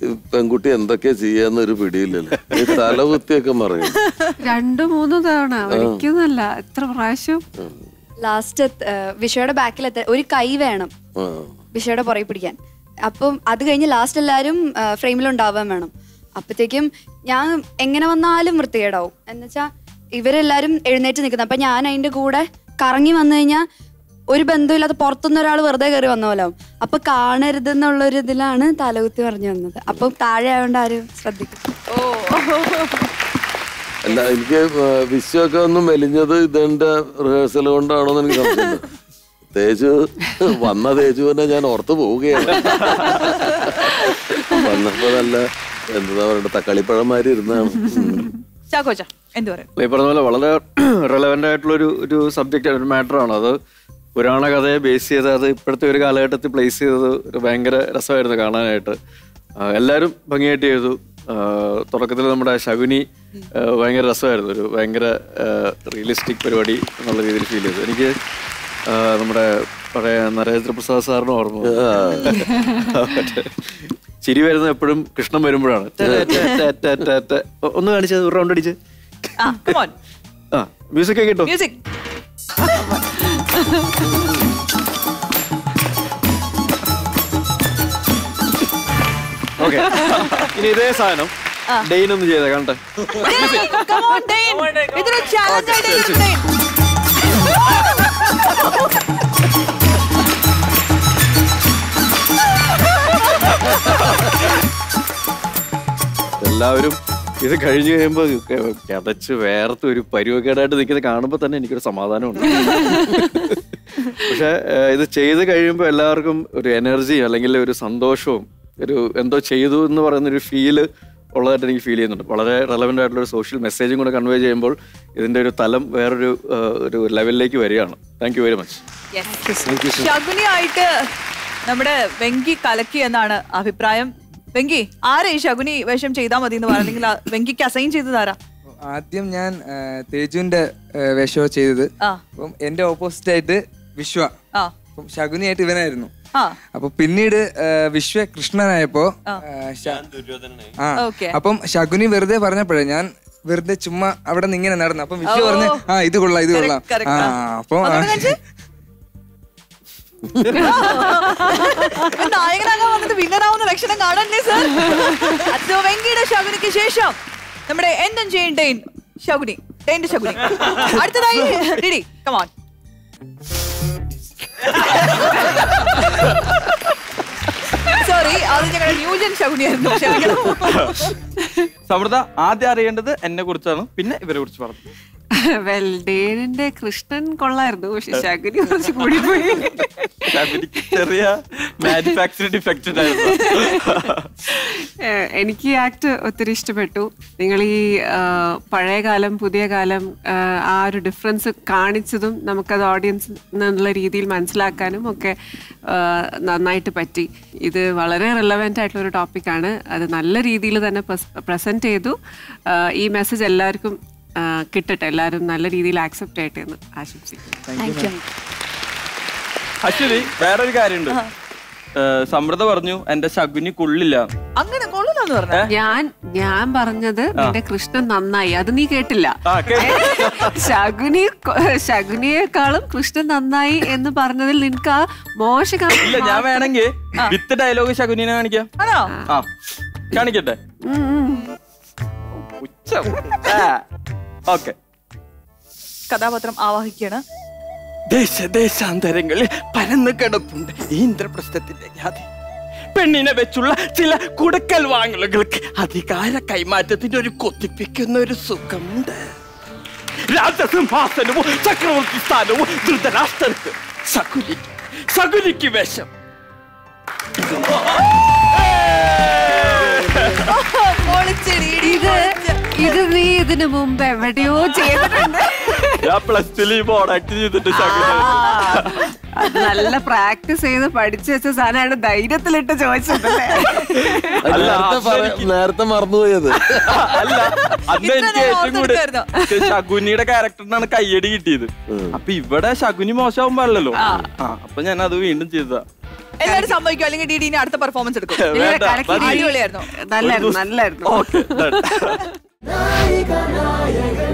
പെൺകുട്ടി എന്തൊക്കെയാ ചെയ്യാന്ന് ഒരു പിടിയില്ലല്ലോ ഈ തലകുത്തിയൊക്കെ മറിയും രണ്ടു മൂന്ന് തവണ ഒരിക്കുന്നല്ല എത്ര പ്രാവശ്യം ലാസ്റ്റ് വിഷയുടെ ബാക്കിൽ ഒരു കൈ വേണം ആ. വിഷയുടെ പുറകെ പിടിക്കാൻ അപ്പം അത് കഴിഞ്ഞ് ലാസ്റ്റ് എല്ലാവരും ഫ്രെയിമിൽ ഉണ്ടാവാൻ വേണം അപ്പത്തേക്കും ഞാൻ എങ്ങനെ വന്നാലും വൃത്തികേടാവും എന്നുവെച്ചാൽ ഇവരെല്ലാരും എഴുന്നേറ്റ് നിൽക്കുന്നത് അപ്പൊ ഞാൻ അതിന്റെ കൂടെ കറങ്ങി വന്നു കഴിഞ്ഞാൽ ഒരു ബന്ധമില്ലാത്ത പുറത്തുനിന്ന് ഒരാൾ വെറുതെ കയറി വന്ന പോലെ ആവും അപ്പൊ കാണരുതെന്നുള്ളൊരു ഇതിലാണ് തലകുത്തി പറഞ്ഞു വന്നത് അപ്പം താഴെ ആയതുകൊണ്ട് ആരും ശ്രദ്ധിക്കും അല്ല എനിക്ക് ആ, വിശ്വമൊക്കെ ഒന്ന് മെലിഞ്ഞത് ഇതിന്റെ റിഹേഴ്സൽ കൊണ്ടാണോ എന്ന് എനിക്ക് സംശയമുണ്ട് തേജു വന്ന തേജു തന്നെ ഞാൻ ഓർത്ത് പോവുകയാണ് വന്നപ്പോ നല്ല എന്താ പറയണ്ട തക്കാളിപ്പഴന്മാര് ഇരുന്നാണ് ഉം. ചാക്കോച്ച എന്ത് പറയും ഈ പറഞ്ഞ പോലെ വളരെ റെലവെന്റ് ആയിട്ടുള്ള ഒരു ഒരു സബ്ജക്റ്റ് ഒരു മാറ്ററാണ് അത് പുരാണ കഥയെ ബേസ് ചെയ്ത് അത് ഇപ്പോഴത്തെ ഒരു കാലഘട്ടത്തിൽ പ്ലേസ് ചെയ്തത് ഒരു ഭയങ്കര രസമായിരുന്നു കാണാനായിട്ട് ആ, എല്ലാവരും ഭംഗിയായിട്ട് ചെയ്തു തുടക്കത്തിൽ നമ്മുടെ ശകുനി ആ, ഭയങ്കര രസമായിരുന്നു ഒരു ഭയങ്കര റിയലിസ്റ്റിക് പരിപാടി എന്നുള്ള രീതിയിൽ ഫീൽ ചെയ്തു എനിക്ക് ആ, നമ്മുടെ പഴയ നരേന്ദ്രപ്രസാദ് സാറിന് ഓർമ്മ വന്നു. മറ്റേ ചിരി വരുന്നത് എപ്പോഴും കൃഷ്ണൻ വരുമ്പോഴാണ് ടെ, ടെ, ടെ, ടെ, ടെ, ടെ. ഒ- ഒന്ന് കാണിച്ചത് ഒരു റൗണ്ട് അടിച്ച് ആ കമോൺ ആ മ്യൂസിക് ഒക്കെ കിട്ടും മ്യൂസിക് ഓക്കെ ഇനി ഇതേ സാധനം ഡെയിൻ ഒന്ന് ചെയ്തേ കാണട്ടെ കമോൺ ഡെയിൻ ഇതൊരു ചാലഞ്ച് ആയിട്ട് എടുക്ക് ഡെയിൻ എല്ലാവരും ഇത് കഴിഞ്ഞു കഴിയുമ്പോ കിതച്ച് വേർത്ത് ഒരു പരുവക്കേടായിട്ട് നിൽക്കുന്നത് കാണുമ്പോൾ തന്നെ എനിക്കൊരു സമാധാനമുണ്ട് പക്ഷെ ഏഹ്, ഇത് ചെയ്ത് കഴിയുമ്പോൾ എല്ലാവർക്കും ഒരു എനർജിയും അല്ലെങ്കിൽ ഒരു സന്തോഷവും ഒരു എന്തോ ചെയ്തു എന്ന് പറയുന്ന ഒരു ഫീല് ഉള്ളതായിട്ട് എനിക്ക് ഫീൽ ചെയ്യുന്നുണ്ട് വളരെ റെലവെന്റ് ആയിട്ടുള്ള ഒരു സോഷ്യൽ മെസ്സേജും കൂടെ കൺവേ ചെയ്യുമ്പോൾ ഇതിന്റെ ഒരു തലം വേറൊരു ഏഹ്, ഒരു ലെവലിലേക്ക് വരികയാണ് thank you very much Shakuni ആയിട്ട് നമ്മുടെ വെങ്കി കലക്കി എന്നാണ് അഭിപ്രായം വെങ്കി ആരെ ഈ ശകുനി വേഷം ചെയ്താൽ മതി എന്ന് പറഞ്ഞെങ്കിൽ ആ വെങ്കിക്ക് അസൈൻ ചെയ്തത് ആരാ ആദ്യം ഞാൻ ആ, തേജുവിന്റെ ആ, വേഷമാണ് ചെയ്തത് ആ. അപ്പം എന്റെ ഓപ്പോസിറ്റ് ആയിട്ട് വിശ്വ ആ അപ്പം ശകുനിയായിട്ട് ഇവനായിരുന്നു ആ അപ്പൊ പിന്നീട് ആ, വിശ്വ കൃഷ്ണനായപ്പോ ആ, ശ- ആ Okay. അപ്പം ശകുനി വെറുതെ പറഞ്ഞപ്പോഴേ ഞാൻ വെറുതെ ചുമ്മാ അവിടെ നിന്ന് ഇങ്ങനെ നടന്നു അപ്പം വിശ്വ ഓ. പറഞ്ഞു ആ ഇത് കൊള്ളാം ഇത് കൊള്ളാം Correct, ആ correct. അപ്പം ആ, ഒന്നുകൂടെ കാണിച്ചേ. ഇവൻ നായകനാകാൻ വന്നിട്ട് വില്ലനാവുന്ന ലക്ഷണം കാണണ്ടേ സർ അത് വെങ്കിയുടെ ശകുനിക്ക് ശേഷം നമ്മുടെ എന്തം ചെയ്യും ഡെയിൻ ശകുനി ഡെയിന്റെ ശകുനി അടുത്തതായി ഡിഡി കമോൺ സോറി അത് ഞങ്ങളുടെ ന്യൂജൻ ശകുനിയായിരുന്നു ക്ഷമിക്കണം സമൃദ്ധ ആദ്യം അറിയേണ്ടത് എന്നെ കുറിച്ചാണ് പിന്നെ ഇവരെ കുറിച്ച് പറഞ്ഞു വെൽഡേനിന്റെ കൃഷ്ണൻ കൊള്ളായിരുന്നു പക്ഷെ ശകുനി കുറച്ച് കൂടി പോയി എനിക്ക് ചെറിയ മാനുഫാക്ചറിംഗ് ഡിഫക്റ്റ് ഉണ്ടായിരുന്നു ഏഹ് എനിക്ക് ഈ ആക്ട് ഒത്തിരി ഇഷ്ടപ്പെട്ടു നിങ്ങൾ ഈ ആഹ്, പഴയ കാലം പുതിയ കാലം ആഹ്, ആ ഒരു ഡിഫറൻസ് കാണിച്ചതും നമുക്കത് ഓഡിയൻസ് എന്നുള്ള രീതിയിൽ മനസ്സിലാക്കാനും ഒക്കെ ആഹ്, നന്നായിട്ട് പറ്റി ഇത് വളരെ റിലവൻ്റ് ആയിട്ടുള്ള ഒരു ടോപ്പിക്കാണ് അത് നല്ല രീതിയിൽ തന്നെ പ്രസൻറ്റ് ചെയ്തു ആഹ്, ഈ മെസ്സേജ് എല്ലാവർക്കും ആഹ്, കിട്ടട്ടെ എല്ലാവരും നല്ല രീതിയിൽ ആക്സെപ്റ്റ് ചെയ്യട്ടെ എന്ന് ആശംസിക്കുന്നു താങ്ക് യു അശ്വതി വേറൊരു കാര്യമുണ്ട് ഏഹ് സമൃദ്ധ പറഞ്ഞു എന്റെ ശകുനി കൊള്ളില്ല അങ്ങനെ കൊള്ളില്ലെന്ന് പറഞ്ഞ ഞാൻ ഞാൻ പറഞ്ഞത് നിന്റെ കൃഷ്ണൻ നന്നായി അത് നീ കേട്ടില്ല ആ, കേട്ടു. ശകുനി കൊ- ശകുനിയേക്കാളും കൃഷ്ണൻ നന്നായി എന്ന് പറഞ്ഞതിൽ നിനക്ക് ആ മോശം ഇല്ല ഞാൻ വേണമെങ്കിൽ വിത്ത് ഡയലോഗ് ശകുനിനെ കാണിക്കാം ആണോ ആ കാണിക്കട്ടെ ഉച്ച ഓക്കെ കഥാപാത്രം ആവാഹിക്കാണ് ദേശദേശാന്തരങ്ങളിൽ പരന്നു കിടപ്പുണ്ട് ഈ ഇന്ദ്രപ്രസ്ഥത്തിന്റെ ഖ്യാതി പെണ്ണിനെ വെച്ചുള്ള ചില കുടക്കൽ വാങ്ങലുകൾക്ക് അധികാര കൈമാറ്റത്തിന്റെ ഒരു കൊത്തിപ്പിക്കുന്ന ഒരു സുഖമുണ്ട് രാജസിംഹാസനവും ചക്രവർത്തി സ്ഥാനവും ധൃതരാഷ്ട്രർക്ക് സകുലിക്ക് സകുലിക്ക് വേഷം പൊളിച്ചെടി, ഇടി ഇത് പൊളിച്ച്. ഇത് നീ ഇതിനു മുമ്പ് എവിടെയോ ചെയ്തിട്ടുണ്ട് ഞാൻ പ്ലസ് ടു ബോർഡ് ആക്ട് ചെയ്തിട്ട് ശകുനി അത് നല്ല പ്രാക്ടീസ് ചെയ്ത് പഠിച്ചു വെച്ച സാധനമാണ് ധൈര്യത്തിലിട്ട് ചോദിച്ചതല്ലേ അത് അല്ല, നേരത്തെ അന്ന് പറ- എനിക്ക് നേരത്തെ മറന്നുപോയത് അല്ല അന്ന് ഇത്ര എനിക്ക് നേരം ഏറ്റവും കൂടുതൽ ഓർത്തെടുക്കായിരുന്നോ? ശകുനിയുടെ ക്യാരക്ടറിനാണ് കയ്യടി കിട്ടിയത് അപ്പൊ ഇവിടെ ശകുനി മോശമാവും പാടില്ലല്ലോ ആ അപ്പൊ ഞാൻ അത് വീണ്ടും ചെയ്തതാ എല്ലാവരും സമ്മതിക്കും അല്ലെങ്കിൽ ഡി ഡി അടുത്ത പെർഫോമൻസ് എടുക്കും ഇല്ല, വേണ്ട, കലക്കി മതി. അടിപൊളിയായിരുന്നു നല്ലായിരുന്നു നല്ലായിരുന്നു ഓക്കെ